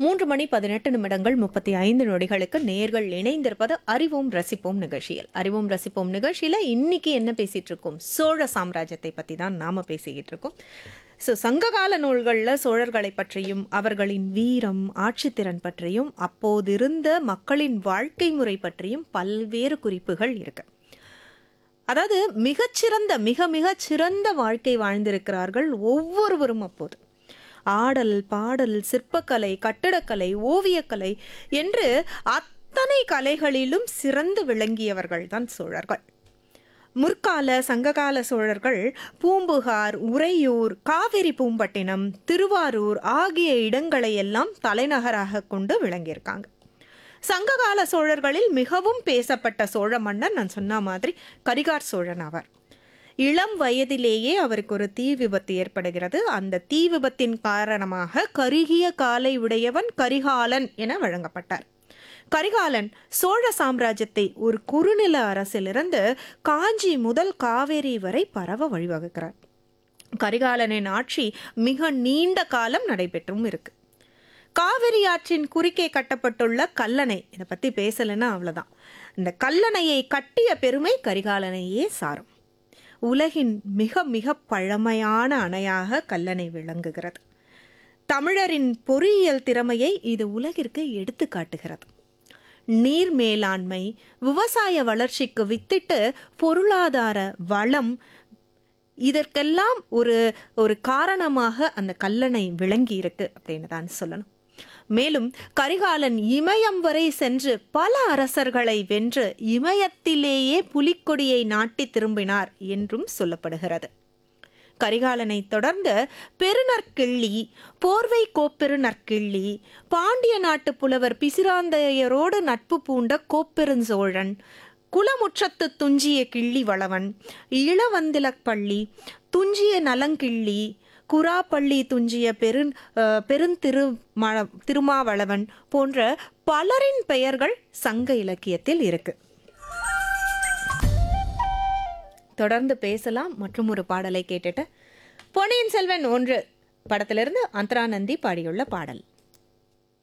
மூன்று மணி பதினெட்டு நிமிடங்கள் முப்பத்தி ஐந்து நொடிகளுக்கு நேர்கள் இணைந்திருப்பது அறிவோம் ரசிப்போம் நிகழ்ச்சியில் அறிவோம் ரசிப்போம் நிகழ்ச்சியில் இன்னைக்கு என்ன பேசிட்டு இருக்கோம் சோழ சாம்ராஜ்யத்தை பற்றி தான் நாம பேசிக்கிட்டு இருக்கோம் ஸோ சங்ககால நூல்களில் சோழர்களை பற்றியும் அவர்களின் வீரம் ஆட்சித்திறன் பற்றியும் அப்போதிருந்த மக்களின் வாழ்க்கை முறை பற்றியும் பல்வேறு குறிப்புகள் இருக்கு அதாவது மிகச்சிறந்த மிக மிகச் சிறந்த வாழ்க்கை வாழ்ந்திருக்கிறார்கள் ஒவ்வொருவரும் அப்போது ஆடல் பாடல் சிற்பக்கலை கட்டிடக்கலை ஓவியக்கலை என்று அத்தனை கலைகளிலும் சிறந்து விளங்கியவர்கள் தான் சோழர்கள் முற்கால சங்ககால சோழர்கள் பூம்புகார் உறையூர் காவிரி பூம்பட்டினம் திருவாரூர் ஆகிய இடங்களை எல்லாம் தலைநகராக கொண்டு விளங்கியிருக்காங்க சங்ககால சோழர்களில் மிகவும் பேசப்பட்ட சோழ மன்னர் நான் சொன்ன மாதிரி கரிகார் சோழன் ஆவார் இளம் வயதிலேயே அவருக்கு ஒரு தீ விபத்து ஏற்படுகிறது அந்த தீ விபத்தின் காரணமாக கருகிய காலை உடையவன் கரிகாலன் என வழங்கப்பட்டார் கரிகாலன் சோழ சாம்ராஜ்யத்தை ஒரு குறுநில அரசிலிருந்து காஞ்சி முதல் காவேரி வரை பரவ வழிவகுக்கிறார் கரிகாலனின் ஆட்சி மிக நீண்ட காலம் நடைபெற்றும் இருக்கு காவிரி ஆற்றின் குறுக்கே கட்டப்பட்டுள்ள கல்லணை இதை பற்றி பேசலைன்னா அவ்வளோதான் இந்த கல்லணையை கட்டிய பெருமை கரிகாலனையே சாரும் உலகின் மிக மிக பழமையான அணையாக கல்லணை விளங்குகிறது தமிழரின் பொறியியல் திறமையை இது உலகிற்கு எடுத்து காட்டுகிறது நீர் மேலாண்மை விவசாய வளர்ச்சிக்கு வித்திட்டு பொருளாதார வளம் இதற்கெல்லாம் ஒரு ஒரு காரணமாக அந்த கல்லணை விளங்கி இருக்கு அப்படின்னு தான் சொல்லணும் மேலும் கரிகாலன் இமயம் வரை சென்று பல அரசர்களை வென்று இமயத்திலேயே புலிக்கொடியை நாட்டி திரும்பினார் என்றும் சொல்லப்படுகிறது கரிகாலனை தொடர்ந்து பெருநற்கிள்ளி போர்வை கோப்பெருநற்கிள்ளி பாண்டிய நாட்டு புலவர் பிசிராந்தையரோடு நட்பு பூண்ட கோப்பெருஞ்சோழன் குலமுற்றத்து துஞ்சிய கிள்ளி வளவன் இளவந்திலப்பள்ளி துஞ்சிய நலங்கிள்ளி குராப்பள்ளி துஞ்சிய பெரு பெருந்திரு திருமாவளவன் போன்ற பலரின் பெயர்கள் சங்க இலக்கியத்தில் இருக்கு தொடர்ந்து பேசலாம் மற்றும் ஒரு பாடலை கேட்டுட்டு பொன்னியின் செல்வன் ஒன்று படத்திலிருந்து அந்தரானந்தி பாடியுள்ள பாடல்